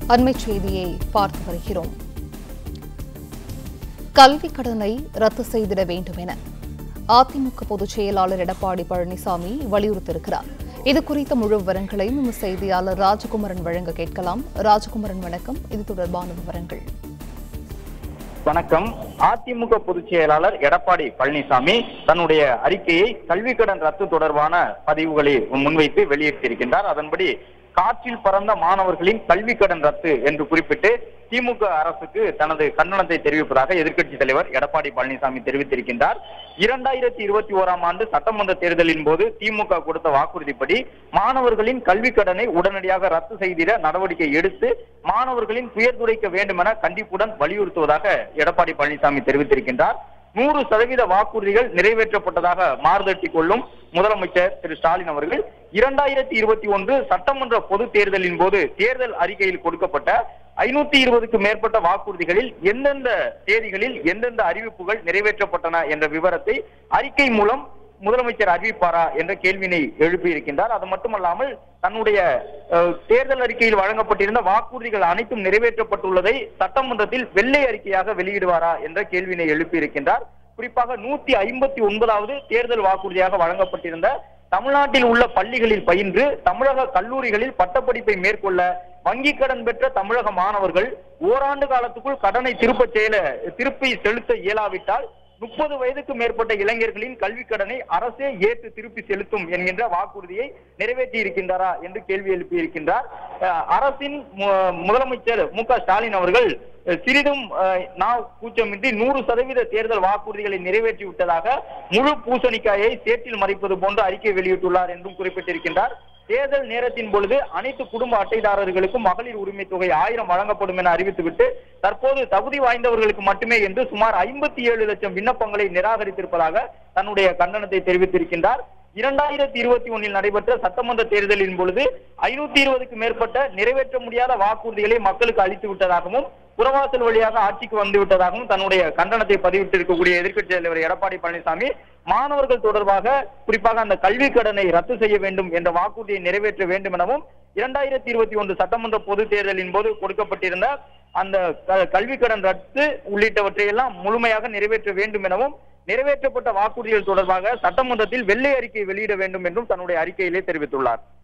அண்மைச் செய்தியை பார்த்து வருகிறோம் கல்வி கடனை ரத்து செய்திட வேண்டும் என அதிமுக பொதுச் செயலாளர் எடப்பாடி பழனிசாமி வலியுறுத்தியிருக்கிறார் இது குறித்த முழு விவரங்களையும் நம்ம செய்தியாளர் ராஜகுமரன் வழங்க கேட்கலாம் ராஜகுமரன் வணக்கம் இது தொடர்பான விவரங்கள் வணக்கம் அதிமுக பொதுச் செயலாளர் எடப்பாடி பழனிசாமி தன்னுடைய அறிக்கையை கல்வி கடன் ரத்து தொடர்பான பதிவுகளை முன்வைத்து வெளியிட்டிருக்கின்றார் அதன்படி காற்றில் பறந்த மாணவர்களின் கல்வி கடன் ரத்து என்று குறிப்பிட்டு திமுக அரசுக்கு தனது கண்டனத்தை தெரிவிப்பதாக எதிர்க்கட்சி தலைவர் எடப்பாடி பழனிசாமி தெரிவித்திருக்கின்றார் இரண்டாயிரத்தி இருபத்தி ஓராம் ஆண்டு சட்டமன்ற தேர்தலின் போது திமுக கொடுத்த வாக்குறுதிப்படி மாணவர்களின் கல்வி கடனை உடனடியாக ரத்து செய்திட நடவடிக்கை எடுத்து மாணவர்களின் துயர் துடைக்க வேண்டும் என கண்டிப்புடன் வலியுறுத்துவதாக எடப்பாடி பழனிசாமி தெரிவித்திருக்கின்றார் நூறு சதவீத வாக்குறுதிகள் நிறைவேற்றப்பட்டதாக மாறுதட்டி கொள்ளும் முதலமைச்சர் திரு ஸ்டாலின் அவர்கள் இரண்டாயிரத்தி இருபத்தி ஒன்று சட்டமன்ற பொது தேர்தலின் போது தேர்தல் அறிக்கையில் கொடுக்கப்பட்ட ஐநூத்தி இருபதுக்கு மேற்பட்ட வாக்குறுதிகளில் எந்தெந்த தேதிகளில் எந்தெந்த அறிவிப்புகள் நிறைவேற்றப்பட்டன என்ற விவரத்தை அறிக்கை மூலம் முதலமைச்சர் அறிவிப்பாரா என்ற கேள்வினை எழுப்பியிருக்கின்றார் அது மட்டுமல்லாமல் தன்னுடைய அஹ், தேர்தல் அறிக்கையில் வழங்கப்பட்டிருந்த வாக்குறுதிகள் அனைத்தும் நிறைவேற்றப்பட்டுள்ளதை சட்டமன்றத்தில் வெள்ளை அறிக்கையாக வெளியிடுவாரா என்ற கேள்வினை எழுப்பியிருக்கின்றார் குறிப்பாக நூத்தி ஐம்பத்தி ஒன்பதாவது தேர்தல் வாக்குறுதியாக வழங்கப்பட்டிருந்த தமிழ்நாட்டில் உள்ள பள்ளிகளில் பயின்று தமிழக கல்லூரிகளில் பட்டப்படிப்பை மேற்கொள்ள வங்கி கடன் பெற்ற தமிழக மாணவர்கள் ஓராண்டு காலத்துக்குள் கடனை திருப்ப செயல திருப்பி செலுத்த இயலாவிட்டால் முப்பது வயதுக்கு மேற்பட்ட இளைஞர்களின் கல்வி கடனை அரசே ஏற்று திருப்பி செலுத்தும் என்கின்ற வாக்குறுதியை நிறைவேற்றி இருக்கின்றாரா என்று கேள்வி எழுப்பி இருக்கின்றார் அஹ், அரசின் மு- முதலமைச்சர் மு க ஸ்டாலின் அவர்கள் அஹ், சிறிதும் அஹ், நான் கூச்சமின்றி நூறு சதவீத தேர்தல் வாக்குறுதிகளை நிறைவேற்றி விட்டதாக முழு பூசணிக்காயை சேற்றில் மறைப்பது போன்று அறிக்கை வெளியிட்டுள்ளார் என்றும் குறிப்பிட்டிருக்கின்றார் தேர்தல் நேரத்தின் பொழுது அனைத்து குடும்ப அட்டைதாரர்களுக்கும் மகளிர் உரிமை தொகை ஆயிரம் வழங்கப்படும் என அறிவித்துவிட்டு தற்போது தகுதி வாய்ந்தவர்களுக்கு மட்டுமே என்று சுமார் ஐம்பத்தி ஏழு லட்சம் விண்ணப்பங்களை நிராகரித்திருப்பதாக தன்னுடைய கண்டனத்தை தெரிவித்திருக்கின்றார் இரண்டாயிரத்தி இருபத்தி ஒன்னில் நடைபெற்ற சட்டமன்ற தேர்தலின் பொழுது ஐநூத்தி இருபதுக்கு மேற்பட்ட நிறைவேற்ற முடியாத வாக்குறுதிகளை மக்களுக்கு அளித்து விட்டதாகவும் புறவாசல் வழியாக ஆட்சிக்கு வந்து விட்டதாகவும் தன்னுடைய கண்டனத்தை பதிவிட்டிருக்கக்கூடிய எதிர்க்கட்சி தலைவர் எடப்பாடி பழனிசாமி மாணவர்கள் தொடர்பாக குறிப்பாக அந்த கல்வி கடனை ரத்து செய்ய வேண்டும் என்ற வாக்குறுதியை நிறைவேற்ற வேண்டும் எனவும் இரண்டாயிரத்தி இருபத்தி ஒன்று சட்டமன்ற பொது தேர்தலின் போது கொடுக்கப்பட்டிருந்த அந்த க- கல்வி கடன் ரத்து உள்ளிட்டவற்றை எல்லாம் முழுமையாக நிறைவேற்ற வேண்டும் எனவும் நிறைவேற்றப்பட்ட வாக்குறுதிகள் தொடர்பாக சட்டமன்றத்தில் வெள்ளை அறிக்கை வெளியிட வேண்டும் என்றும் தன்னுடைய அறிக்கையிலே தெரிவித்துள்ளார்